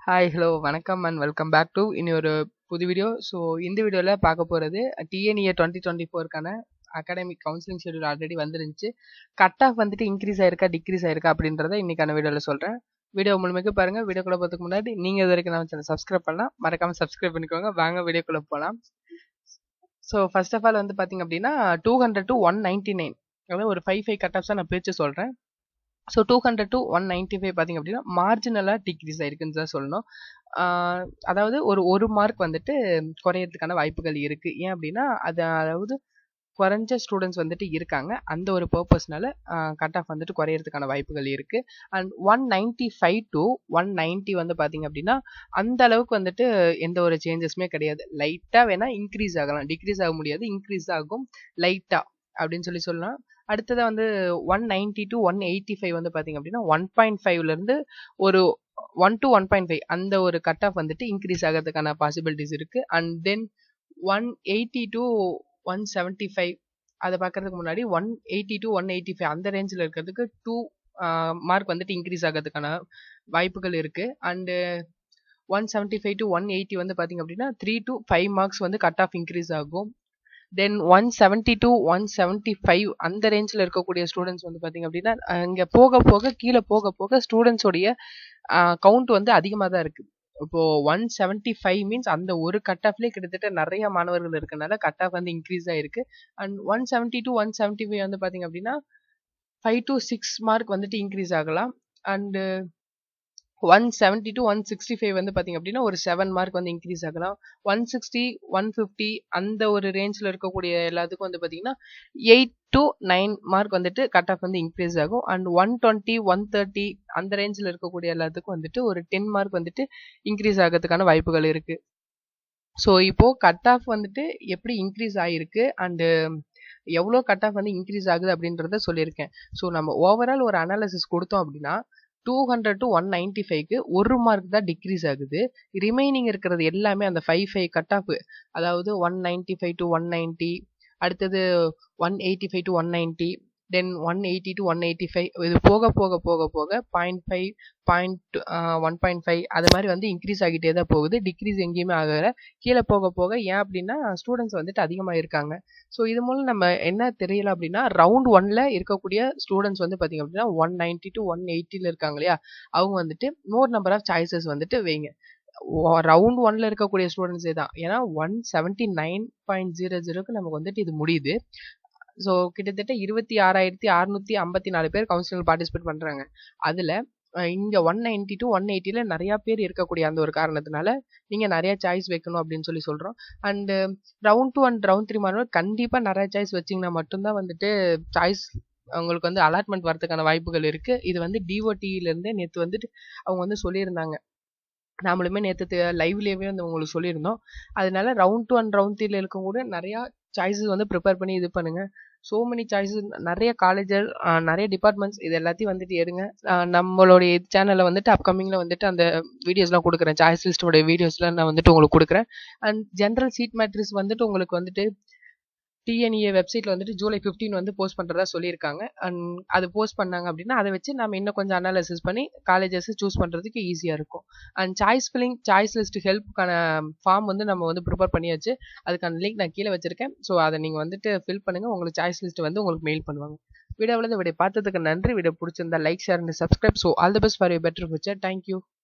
hi hello வணக்கம் and welcome back to இனி ஒரு புது வீடியோ ஸோ இந்த வீடியோவில் பார்க்க போகிறது டிஎன்இஏ டுவெண்ட்டி டுவெண்ட்டி ஃபோருக்கான அகாடமிக் கவுன்சிலிங் ஷெடியூல் ஆல்ரெடி வந்துருந்துச்சு கட் ஆஃப் வந்துட்டு இன்க்ரீஸ் ஆயிருக்கா டிக்ரீஸ் ஆயிருக்கா அப்படின்றத இன்னைக்கான வீடியோவில் சொல்கிறேன் வீடியோ முழுமைக்கு பாருங்கள் வீடியோக்குள்ள போகிறதுக்கு முன்னாடி நீங்கள் இது வரைக்கும் நம்ம சேனல் சப்ஸ்கிரைப் பண்ணலாம் மறக்காமல் சப்ஸ்கிரைப் பண்ணிக்கோங்க வாங்க வீடியோக்குள்ளே போகலாம் ஸோ ஃபர்ஸ்ட் ஆஃப் ஆல் வந்து பார்த்தீங்க அப்படின்னா two hundred to one ninety nine அதாவது ஒரு ஃபைவ் ஃபைவ் கட் ஆஃப்ஸாக நான் பிரித்து சொல்கிறேன் so two hundred to one ninety five பார்த்தீங்க அப்படின்னா மார்ஜினலாக டிக்ரீஸ் ஆயிருக்குன்னு தான் சொல்லணும் அதாவது ஒரு ஒரு மார்க் வந்துட்டு குறையறதுக்கான வாய்ப்புகள் இருக்குது ஏன் அப்படின்னா அது அதாவது குறைஞ்ச ஸ்டூடெண்ட்ஸ் வந்துட்டு இருக்காங்க அந்த ஒரு பர்பஸ்னால கட் ஆஃப் வந்துட்டு குறையறதுக்கான வாய்ப்புகள் இருக்கு and one ninety five to one ninety வந்து பார்த்தீங்க அப்படின்னா அந்த அளவுக்கு வந்துட்டு எந்த ஒரு சேஞ்சஸுமே கிடையாது லைட்டாக வேணா இன்க்ரீஸ் ஆகலாம் டிக்ரீஸ் ஆக முடியாது இன்க்ரீஸ் ஆகும் லைட்டாக அப்படின்னு சொல்லி சொல்லலாம் அடுத்ததாக வந்து one ninety to one eighty five வந்து பார்த்தீங்க அப்படின்னா ஒன் பாயிண்ட் ஃபைவ்லேருந்து ஒரு one to one point five அந்த ஒரு கட் ஆஃப் வந்துட்டு இன்க்ரீஸ் ஆகிறதுக்கான பாசிபிலிட்டிஸ் இருக்கு and then one eighty to one seventy five அதை பார்க்கறதுக்கு முன்னாடி one eighty to one eighty five அந்த ரேஞ்சில் இருக்கிறதுக்கு டூ மார்க் வந்துட்டு இன்க்ரீஸ் ஆகிறதுக்கான வாய்ப்புகள் இருக்கு and one seventy five to one eighty வந்து பார்த்தீங்க அப்படின்னா த்ரீ டு ஃபைவ் மார்க்ஸ் வந்து கட் ஆஃப் இன்க்ரீஸ் ஆகும் then one seventy to one seventy five அந்த ரேஞ்சில் இருக்கக்கூடிய ஸ்டூடெண்ட்ஸ் வந்து பார்த்தீங்க அப்படின்னா இங்கே போக போக கீழே போக போக ஸ்டூடெண்ட்ஸோடைய கவுண்ட் வந்து அதிகமாக தான் இருக்குது இப்போ ஒன் செவன்ட்டி ஃபைவ் மீன்ஸ் அந்த ஒரு கட் ஆஃப்லேயே கிட்டத்தட்ட நிறைய மாணவர்கள் இருக்கனால கட் ஆஃப் வந்து இன்க்ரீஸ் ஆயிருக்கு and one seventy to one seventy five வந்து பார்த்தீங்க அப்படின்னா ஃபைவ் டு சிக்ஸ் மார்க் வந்துட்டு இன்க்ரீஸ் ஆகலாம் and one seventy to one sixty five வந்து பார்த்தீங்க அப்படின்னா ஒரு செவன் மார்க் வந்து இன்க்ரீஸ் ஆகலாம் ஒன் சிக்ஸ்டி ஒன் ஃபிஃப்டி அந்த ஒரு ரேஞ்சில் இருக்கக்கூடிய எல்லாத்துக்கும் வந்து பார்த்தீங்கன்னா எயிட் டு நைன் மார்க் வந்துட்டு கட் ஆஃப் வந்து இன்க்ரீஸ் ஆகும் and one twenty one thirty அந்த ரேஞ்சில் இருக்கக்கூடிய எல்லாத்துக்கும் வந்துட்டு ஒரு டென் மார்க் வந்துட்டு இன்க்ரீஸ் ஆகிறதுக்கான வாய்ப்புகள் இருக்குது ஸோ இப்போது கட் ஆஃப் வந்துட்டு எப்படி இன்க்ரீஸ் ஆகிருக்கு அண்டு எவ்வளோ கட் ஆஃப் வந்து இன்க்ரீஸ் ஆகுது அப்படின்றத சொல்லியிருக்கேன் ஸோ நம்ம ஓவரால் ஒரு அனாலிசிஸ் கொடுத்தோம் அப்படின்னா two hundred to one ninety ஃபைவ்க்கு ஒரு மார்க் தான் டிக்ரீஸ் ஆகுது ரிமைனிங் இருக்கிறது எல்லாமே அந்த ஃபைவ் ஃபைவ் கட் ஆஃப் அதாவது one ninety five to one ninety அடுத்தது one eighty five to one ninety then one eighty to one eighty five இது போக போக போக போக point five point one point five அது மாதிரி வந்து இன்க்ரீஸ் ஆகிட்டே தான் போகுது டிக்ரீஸ் எங்கேயுமே ஆகலை கீழே போக போக ஏன் அப்படின்னா ஸ்டூடெண்ட்ஸ் வந்துட்டு அதிகமாக இருக்காங்க ஸோ இது மூலம் நம்ம என்ன தெரியல அப்படின்னா ரவுண்ட் ஒன்ல இருக்கக்கூடிய ஸ்டூடெண்ட்ஸ் வந்து பார்த்தீங்க அப்படின்னா ஒன் நைன்டி டு ஒன் எயிட்டியில் இருக்காங்க இல்லையா அவங்க வந்துட்டு மோர் நம்பர் ஆஃப் சாய்ஸஸ் வந்துட்டு வைங்க ரவுண்ட் ஒன்ல இருக்கக்கூடிய ஸ்டூடெண்ட்ஸே தான் ஏன்னா one seventy nine point zero ஜீரோக்கு நமக்கு வந்துட்டு இது முடியுது ஸோ கிட்டத்தட்ட இருபத்தி ஆறாயிரத்தி அறுநூத்தி ஐம்பத்தி நாலு பேர் கவுன்சிலிங் பார்ட்டிசிபேட் பண்ணுறாங்க அதில் இங்கே ஒன் நைன்டி டு ஒன் எயிட்டியில் நிறையா பேர் இருக்கக்கூடிய அந்த ஒரு காரணத்தினால நீங்கள் நிறைய சாய்ஸ் வைக்கணும் அப்படின்னு சொல்லி சொல்கிறோம் and round two and round three மாணவர் கண்டிப்பாக நிறைய சாய்ஸ் வச்சிங்கன்னா மட்டும்தான் வந்துட்டு சாய்ஸ் அவங்களுக்கு வந்து அலாட்மெண்ட் வரதுக்கான வாய்ப்புகள் இருக்குது இது வந்து டிஓடியிலேருந்தே நேற்று வந்துட்டு அவங்க வந்து சொல்லியிருந்தாங்க நாமளுமே நேற்று லைவ்லேயே வந்து உங்களுக்கு சொல்லியிருந்தோம் அதனால ரவுண்ட் டூ அண்ட் ரவுண்ட் த்ரீல இருக்கும் கூட நிறையா சாய்ஸஸ் வந்து ப்ரிப்பேர் பண்ணி இது பண்ணுங்க ஸோ மெனி சாய்ஸஸ் நிறைய காலேஜர் நிறைய டிபார்ட்மெண்ட்ஸ் இது எல்லாத்தையும் வந்துட்டு எடுங்க நம்மளுடைய சேனலில் வந்துட்டு அப்கமிங்கில் வந்துட்டு அந்த வீடியோஸ்லாம் கொடுக்குறேன் சாய்ஸ் லிஸ்டோட வீடியோஸ்லாம் நான் வந்துட்டு உங்களுக்கு கொடுக்குறேன் அண்ட் ஜென்ரல் சீட் மேட்ரிக்ஸ் வந்துட்டு உங்களுக்கு வந்துட்டு டிஎன்இஏ வெப்சைட்டில் வந்துட்டு ஜூலை ஃபிஃப்டீன் வந்து போஸ்ட் பண்ணுறதா சொல்லியிருக்காங்க அண்ட் அது போஸ்ட் பண்ணாங்க அப்படின்னா அதை வச்சு நம்ம இன்னும் கொஞ்சம் அனாலிசிஸ் பண்ணி காலேஜஸ் சூஸ் பண்ணுறதுக்கு ஈஸியாக இருக்கும் and choice filling choice list ஹெல்ப்புக்கான ஃபார்ம் வந்து நம்ம வந்து ப்ரிப்பேர் பண்ணியாச்சு அதுக்கான லிங்க் நான் கீழே வச்சிருக்கேன் ஸோ அதை நீங்கள் வந்துட்டு ஃபில் பண்ணுங்கள் உங்களுக்கு சாய்ஸ் லிஸ்ட் வந்து உங்களுக்கு மெயில் பண்ணுவாங்க வீடியோவில் இந்த வீடியோ பார்த்ததுக்கு நன்றி வீடியோ பிடிச்சிருந்தா like share and subscribe so all the best for you better future thank you